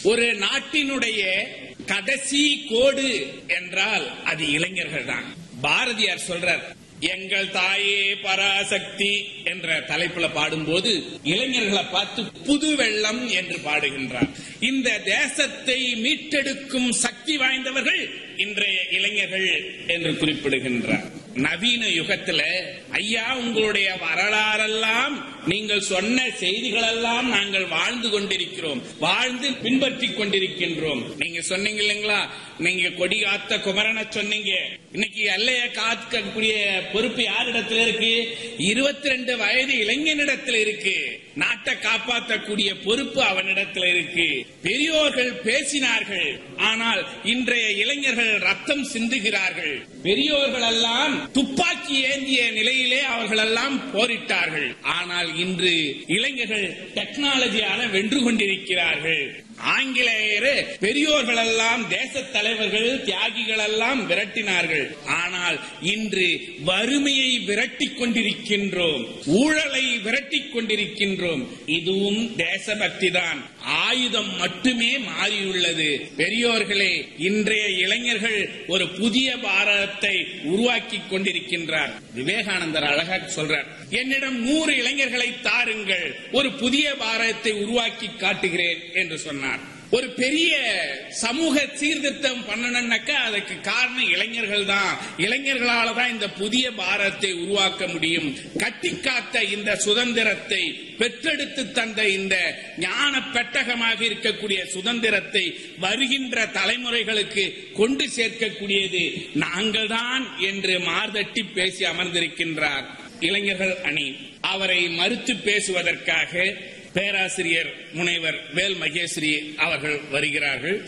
ஒரு நாட்டினுடைய கடைசி கோடு என்றால் அது இளைஞர்கள் தான் பாரதியார் சொல்றார் எங்கள் தாயே பராசக்தி என்ற தலைப்புல பாடும்போது இளைஞர்களை பார்த்து புது வெள்ளம் என்று பாடுகின்றார் இந்த தேசத்தை மீட்டெடுக்கும் சக்தி வாய்ந்தவர்கள் இன்றைய இளைஞர்கள் என்று குறிப்பிடுகின்றார் நவீன யுகத்துல ஐயா உங்களுடைய வரலாறெல்லாம் நீங்கள் சொன்ன செய்திகளெல்லாம் நாங்கள் வாழ்ந்து கொண்டிருக்கிறோம் வாழ்ந்து பின்பற்றி கொண்டிருக்கின்றோம் நீங்க சொன்னீங்க இல்லைங்களா நீங்க கொடி காத்த குமரனை சொன்னீங்க இன்னைக்கு எல்லைய காக்கக்கூடிய பொறுப்பு யாரிடத்துல இருக்கு இருபத்தி ரெண்டு வயது இளைஞனிடத்தில் இருக்கு நாட்டை காப்பாற்றக்கூடிய பொறுப்பு அவனிடத்தில் இருக்கு பெரியோர்கள் பேசினார்கள் ஆனால் இன்றைய இளைஞர்கள் ரத்தம் சிந்துகிறார்கள் பெரியோர்கள் எல்லாம் துப்பாக்கி ஏந்திய நிலையிலே அவர்கள் எல்லாம் போரிட்டார்கள் ஆனால் இன்று இளைஞர்கள் டெக்னாலஜியால வென்று கொண்டிருக்கிறார்கள் ஆங்கிலேயர் பெரியோர்கள் எல்லாம் தேச தலைவர்கள் தியாகிகள் எல்லாம் விரட்டினார்கள் ஆனால் இன்று வறுமையை விரட்டி கொண்டிருக்கின்றோம் ஊழலை விரட்டி கொண்டிருக்கின்றோம் இதுவும் தேசபக்தி தான் ஆயுதம் மட்டுமே மாறியுள்ளது பெரியோர்களே இன்றைய இளைஞர்கள் ஒரு புதிய பாரதத்தை உருவாக்கி கொண்டிருக்கின்றார் விவேகானந்தர் அழகாக சொல்றார் என்னிடம் நூறு இளைஞர்களை தாருங்கள் ஒரு புதிய பாரதத்தை உருவாக்கி காட்டுகிறேன் என்று சொன்னார் ஒரு பெரிய சமூக சீர்திருத்தம் பண்ணணும்னாக்கா அதுக்கு காரணம் இளைஞர்கள் தான் இளைஞர்களால தான் இந்த புதிய பாரதத்தை உருவாக்க முடியும் கட்டி காத்த இந்த சுதந்திரத்தை பெற்றெடுத்து தந்த இந்த ஞான பெட்டகமாக இருக்கக்கூடிய சுதந்திரத்தை வருகின்ற தலைமுறைகளுக்கு கொண்டு சேர்க்கக்கூடியது நாங்கள் தான் என்று மார்தட்டி பேசி அமர்ந்திருக்கின்றார் இளைஞர்கள் அணி அவரை மறுத்து பேசுவதற்காக பேராசிரியர் முனைவர் வேல் மகேஸ்வரி அவர்கள் வருகிறார்கள்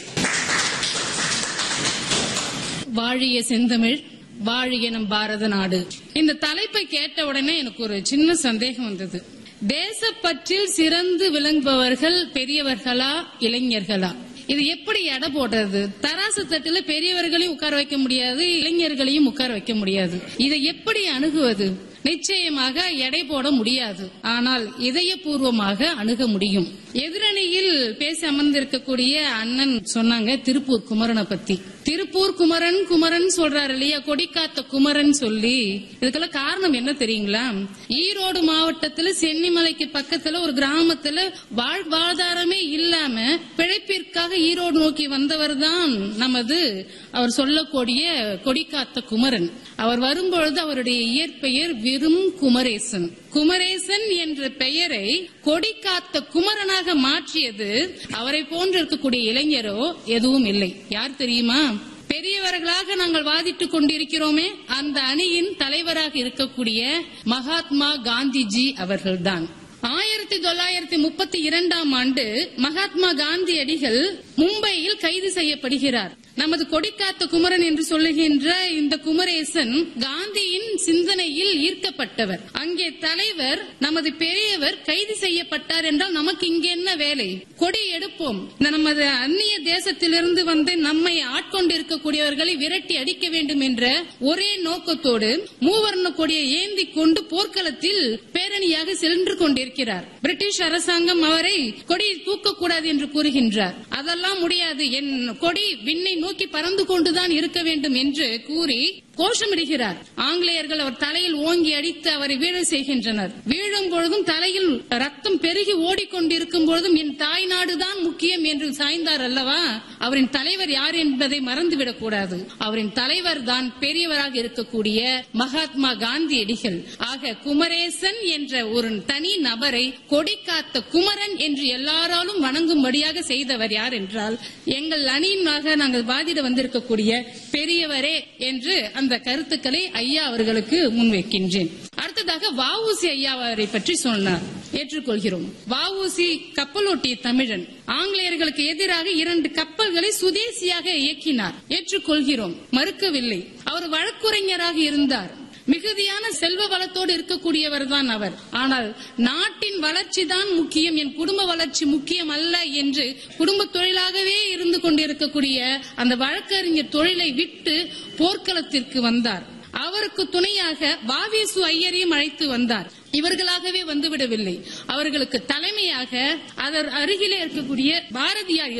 வாழிய செந்தமிழ் வாழிய நம் பாரத நாடு இந்த தலைப்பை கேட்ட உடனே எனக்கு ஒரு சின்ன சந்தேகம் வந்தது தேசப்பற்றில் சிறந்து விளங்குபவர்கள் பெரியவர்களா இளைஞர்களா இது எப்படி எடை போடுறது தராசு தட்டுல பெரியவர்களையும் உட்கார வைக்க முடியாது இளைஞர்களையும் உட்கார வைக்க முடியாது இதை எப்படி அணுகுவது நிச்சயமாக எடை போட முடியாது ஆனால் இதயபூர்வமாக அணுக முடியும் எதிரணியில் பேசி அமர்ந்திருக்கக்கூடிய அண்ணன் சொன்னாங்க திருப்பூர் குமரனை பத்தி திருப்பூர் குமரன் குமரன் சொல்றாரு இல்லையா கொடிக்காத்த குமரன் சொல்லி இதுக்கெல்லாம் காரணம் என்ன தெரியுங்களா ஈரோடு மாவட்டத்துல சென்னிமலைக்கு பக்கத்துல ஒரு கிராமத்துல வாழ்வாதாரமே இல்லாம பிழைப்பிற்காக ஈரோடு நோக்கி வந்தவர் தான் நமது அவர் சொல்லக்கூடிய கொடிக்காத்த குமரன் அவர் வரும்பொழுது அவருடைய இயற்பெயர் விரும் குமரேசன் குமரேசன் என்ற பெயரை கொடிக்காத்த குமரனாக மாற்றியது அவரை போன்று இருக்கக்கூடிய இளைஞரோ எதுவும் இல்லை யார் தெரியுமா பெரியவர்களாக நாங்கள் வாதிட்டுக் கொண்டிருக்கிறோமே அந்த அணியின் தலைவராக இருக்கக்கூடிய மகாத்மா காந்திஜி அவர்கள்தான் ஆயிரத்தி தொள்ளாயிரத்தி முப்பத்தி இரண்டாம் ஆண்டு மகாத்மா காந்தியடிகள் மும்பையில் கைது செய்யப்படுகிறார் நமது கொடிக்காத்த குமரன் என்று சொல்லுகின்ற இந்த குமரேசன் காந்தியின் சிந்தனையில் ஈர்க்கப்பட்டவர் அங்கே தலைவர் நமது பெரியவர் கைது செய்யப்பட்டார் என்றால் நமக்கு இங்க என்ன வேலை கொடி எடுப்போம் இந்த நமது அந்நிய தேசத்திலிருந்து வந்து நம்மை ஆட்கொண்டிருக்கக்கூடியவர்களை விரட்டி அடிக்க வேண்டும் என்ற ஒரே நோக்கத்தோடு மூவர்ண கொடியை ஏந்தி கொண்டு போர்க்களத்தில் பேரணியாக சென்று கொண்டிருக்கிறார் பிரிட்டிஷ் அரசாங்கம் அவரை கொடியை தூக்கக்கூடாது என்று கூறுகின்றார் அதெல்லாம் முடியாது என் கொடி விண்ணை நோக்கி பறந்து கொண்டுதான் இருக்க வேண்டும் என்று கூறி கோஷமிடுகிறார் ஆங்கிலேயர்கள் அவர் தலையில் ஓங்கி அடித்து அவரை வீழ செய்கின்றனர் வீழும் பொழுதும் தலையில் ரத்தம் பெருகி ஓடிக்கொண்டிருக்கும் பொழுதும் என் தாய் நாடுதான் முக்கியம் என்று சாய்ந்தார் அல்லவா அவரின் தலைவர் யார் என்பதை மறந்துவிடக் கூடாது அவரின் தலைவர் தான் பெரியவராக இருக்கக்கூடிய மகாத்மா காந்தியடிகள் ஆக குமரேசன் என்ற ஒரு தனி நபரை கொடிக்காத்த குமரன் என்று எல்லாராலும் வணங்கும்படியாக செய்தவர் யார் என்றால் எங்கள் அணியினாக நாங்கள் வாதிட வந்திருக்கக்கூடிய பெரியவரே என்று அந்த கருத்துக்களை ஐயா அவர்களுக்கு முன்வைக்கின்றேன் அடுத்ததாக வஉசி ஐயா அவரை பற்றி சொன்னார் ஏற்றுக்கொள்கிறோம் வஉசி கப்பலோட்டிய தமிழன் ஆங்கிலேயர்களுக்கு எதிராக இரண்டு கப்பல்களை சுதேசியாக இயக்கினார் ஏற்றுக்கொள்கிறோம் மறுக்கவில்லை அவர் வழக்குரைஞராக இருந்தார் மிகுதியான செல்வ வளத்தோடு இருக்கக்கூடியவர் தான் அவர் ஆனால் நாட்டின் வளர்ச்சி தான் முக்கியம் என் குடும்ப வளர்ச்சி முக்கியம் அல்ல என்று குடும்ப தொழிலாகவே இருந்து கொண்டிருக்கக்கூடிய அந்த வழக்கறிஞர் தொழிலை விட்டு போர்க்களத்திற்கு வந்தார் அவருக்கு துணையாக வாவேசு ஐயரையும் அழைத்து வந்தார் இவர்களாகவே வந்துவிடவில்லை அவர்களுக்கு தலைமையாக அதர் அருகிலே இருக்கக்கூடிய பாரதியார்